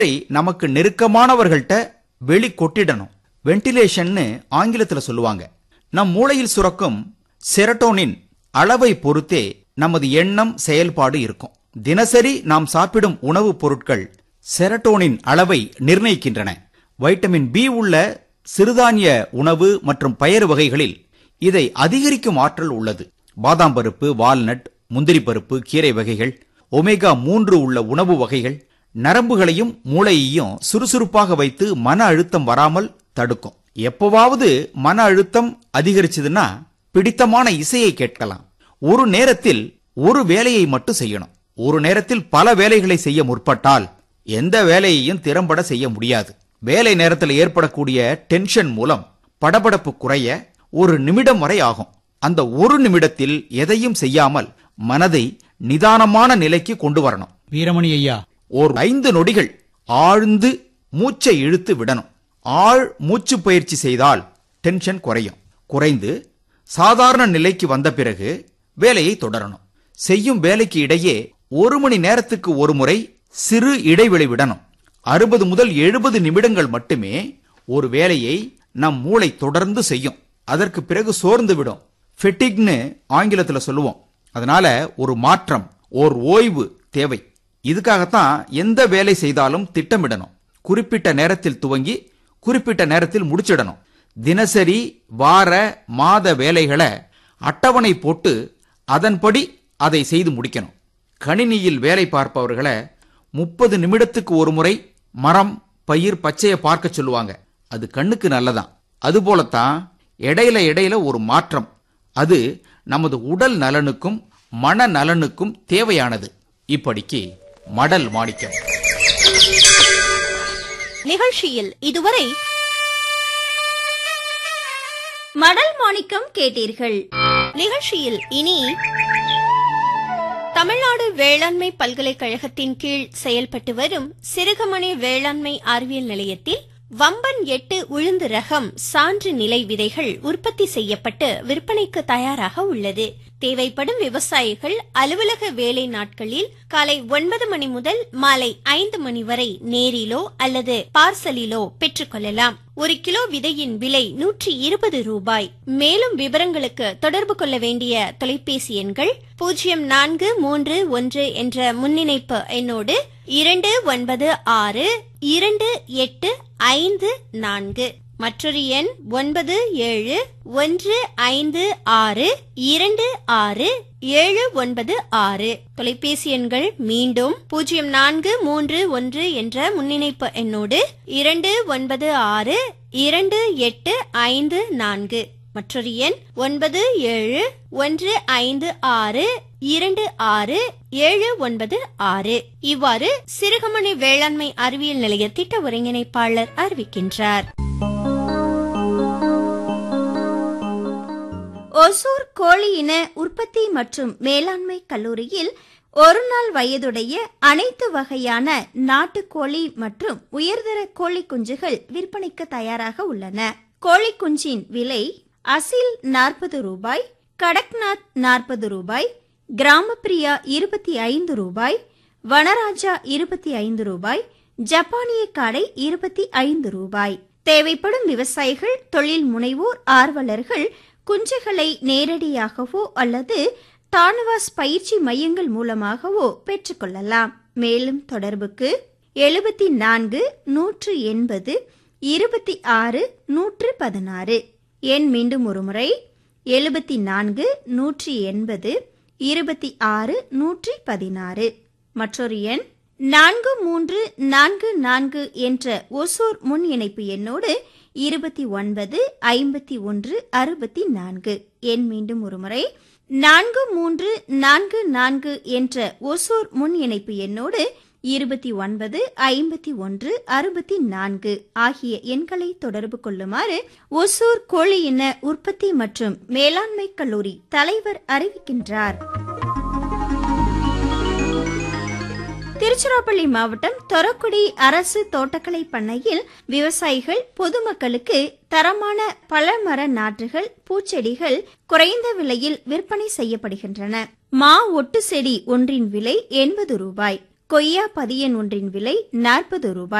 நமக்கு நெருக்கமானவர்கள்ட்ட வெளி கொட்டிடணும் வென்டிலேஷன்னு ஆங்கிலத்துல சொல்லுவாங்க நம் மூளையில் சுரக்கும் செரட்டோனின் அளவை பொறுத்தே நமது எண்ணம் செயல்பாடு இருக்கும் தினசரி நாம் சாப்பிடும் உணவுப் பொருட்கள் செரட்டோனின் அளவை நிர்ணயிக்கின்றன வைட்டமின் பி உள்ள சிறுதானிய உணவு மற்றும் பயறு வகைகளில் இதை அதிகரிக்கும் ஆற்றல் உள்ளது பாதாம் பருப்பு வால்நட் முந்திரி பருப்பு கீரை வகைகள் ஒமேகா மூன்று உள்ள உணவு வகைகள் நரம்புகளையும் மூளையையும் சுறுசுறுப்பாக வைத்து மன அழுத்தம் வராமல் தடுக்கும் எப்பவாவது மன அழுத்தம் அதிகரிச்சதுன்னா பிடித்தமான இசையை கேட்கலாம் ஒரு நேரத்தில் ஒரு வேலையை மட்டும் செய்யணும் ஒரு நேரத்தில் பல வேலைகளை செய்ய முற்பட்டால் எந்த வேலையையும் திறம்பட செய்ய முடியாது வேலை நேரத்தில் ஏற்படக்கூடிய டென்ஷன் மூலம் படபடப்பு குறைய ஒரு நிமிடம் வரை ஆகும் அந்த ஒரு நிமிடத்தில் எதையும் செய்யாமல் மனதை நிதானமான நிலைக்கு கொண்டு வரணும் வீரமணி ஐயா ஓர் ஐந்து நொடிகள் ஆழ்ந்து மூச்சை இழுத்து விடணும் ஆழ் மூச்சு பயிற்சி செய்தால் டென்ஷன் குறையும் குறைந்து சாதாரண நிலைக்கு வந்த பிறகு வேலையை தொடரணும் செய்யும் வேலைக்கு இடையே ஒரு மணி நேரத்துக்கு ஒரு முறை சிறு இடைவெளி விடணும் அறுபது முதல் எழுபது நிமிடங்கள் மட்டுமே ஒரு வேலையை நம் மூளை தொடர்ந்து செய்யும் அதற்கு பிறகு சோர்ந்து விடும் ஃபெட்டிக்னு ஆங்கிலத்துல சொல்லுவோம் அதனால ஒரு மாற்றம் ஓர் ஓய்வு தேவை இதுக்காகத்தான் எந்த வேலை செய்தாலும் திட்டமிடணும் குறிப்பிட்ட நேரத்தில் துவங்கி குறிப்பிட்ட நேரத்தில் முடிச்சிடணும் தினசரி வார மாத வேலைகளை அட்டவணை போட்டு அதன்படி அதை செய்து முடிக்கணும் கணினியில் வேலை பார்ப்பவர்களை முப்பது நிமிடத்துக்கு ஒரு முறை மரம் பயிர் பச்சையை பார்க்க சொல்லுவாங்க அது கண்ணுக்கு நல்லதான் அதுபோலத்தான் இடையில இடையில ஒரு மாற்றம் அது நமது உடல் நலனுக்கும் மன நலனுக்கும் தேவையானது இப்படிக்கு மடல் மாணிக்கம் நிகழ்ச்சியில் இதுவரை மடல் மாணிக்கம் கேட்டீர்கள் நிகழ்ச்சியில் இனி தமிழ்நாடு வேளாண்மை பல்கலைக்கழகத்தின் கீழ் செயல்பட்டு வரும் சிறுகமணி வேளாண்மை அறிவியல் நிலையத்தில் வம்பன் எட்டு உளுந்து ரகம் சான்று நிலை விதைகள் உற்பத்தி செய்யப்பட்டு விற்பனைக்கு தயாராக உள்ளது தேவைப்படும் விவசாயிகள் அலுவலக வேலை நாட்களில் காலை ஒன்பது மணி முதல் மாலை ஐந்து மணி வரை நேரிலோ அல்லது பார்சலிலோ பெற்றுக்கொள்ளலாம் ஒரு கிலோ விதையின் விலை நூற்றி இருபது ரூபாய் மேலும் விவரங்களுக்கு தொடர்பு கொள்ள வேண்டிய தொலைபேசி எண்கள் பூஜ்ஜியம் நான்கு மூன்று ஒன்று என்ற முன்னிணைப்பு எண்ணோடு இரண்டு ஒன்பது ஆறு இரண்டு எட்டு ஐந்து நான்கு மற்றொரு எண் ஒன்பது ஏழு ஒன்று ஐந்து ஆறு இரண்டு ஆறு ஏழு ஒன்பது ஆறு தொலைபேசி எண்கள் மீண்டும் பூஜ்ஜியம் நான்கு மூன்று ஒன்று என்ற முன்னிணைப்பு எண்ணோடு இரண்டு ஒன்பது ஆறு இரண்டு எட்டு ஐந்து நான்கு மற்றொரு எண் ஒன்பது ஏழு ஒன்று ஐந்து ஆறு இரண்டு ஆறு ஏழு ஒன்பது ஆறு இவ்வாறு சிறுகமணி வேளாண்மை அறிவியல் நிலைய திட்ட ஒருங்கிணைப்பாளர் அறிவிக்கின்றார் ஒசூர் கோழி இன உற்பத்தி மற்றும் மேலாண்மை கல்லூரியில் ஒரு நாள் வயதுடைய அனைத்து வகையான நாட்டுக்கோழி மற்றும் உயர்தர கோழி குஞ்சுகள் விற்பனைக்கு தயாராக உள்ளன கோழி குஞ்சின் விலை அசில் நாற்பது ரூபாய் கடக்நாத் நாற்பது ரூபாய் கிராமப்பிரியா இருபத்தி ஐந்து ரூபாய் வனராஜா இருபத்தி ஐந்து ரூபாய் ஜப்பானிய காடை இருபத்தி ஐந்து ரூபாய் தேவைப்படும் விவசாயிகள் தொழில் முனைவோர் ஆர்வலர்கள் குஞ்சுகளை நேரடியாகவோ அல்லது தானுவாஸ் பயிற்சி மையங்கள் மூலமாகவோ பெற்றுக்கொள்ளலாம் மேலும் தொடர்புக்கு எழுபத்தி நான்கு நூற்று எண்பது இருபத்தி ஆறு நூற்று பதினாறு எண் மீண்டும் ஒருமுறை எழுபத்தி நான்கு நூற்றி எண்பது இருபத்தி ஆறு நூற்றி பதினாறு மற்றொரு எண் நான்கு மூன்று நான்கு நான்கு என்ற ஒசூர் முன் இணைப்பு எண்ணோடு இருபத்தி ஒன்பது ஐம்பத்தி ஒன்று அறுபத்தி நான்கு எண் மீண்டும் ஒருமுறை நான்கு மூன்று நான்கு நான்கு என்ற ஒசூர் முன் இணைப்பு எண்ணோடு இருபத்தி ஒன்பது ஐம்பத்தி ஒன்று அறுபத்தி நான்கு ஆகிய எண்களை தொடர்பு கொள்ளுமாறு ஒசூர் கோழி இன உற்பத்தி மற்றும் மேலாண்மை கல்லூரி தலைவர் அறிவிக்கின்றார் திருச்சிராப்பள்ளி மாவட்டம் தொரக்குடி அரசு தோட்டக்கலை பண்ணையில் விவசாயிகள் பொதுமக்களுக்கு தரமான பழமர நாற்றுகள் பூச்செடிகள் குறைந்த விலையில் விற்பனை செய்யப்படுகின்றன மா ஒட்டு செடி ஒன்றின் விலை எண்பது ரூபாய் கொய்யா பதியன் ஒன்றின் விலை நாற்பது ரூபாய்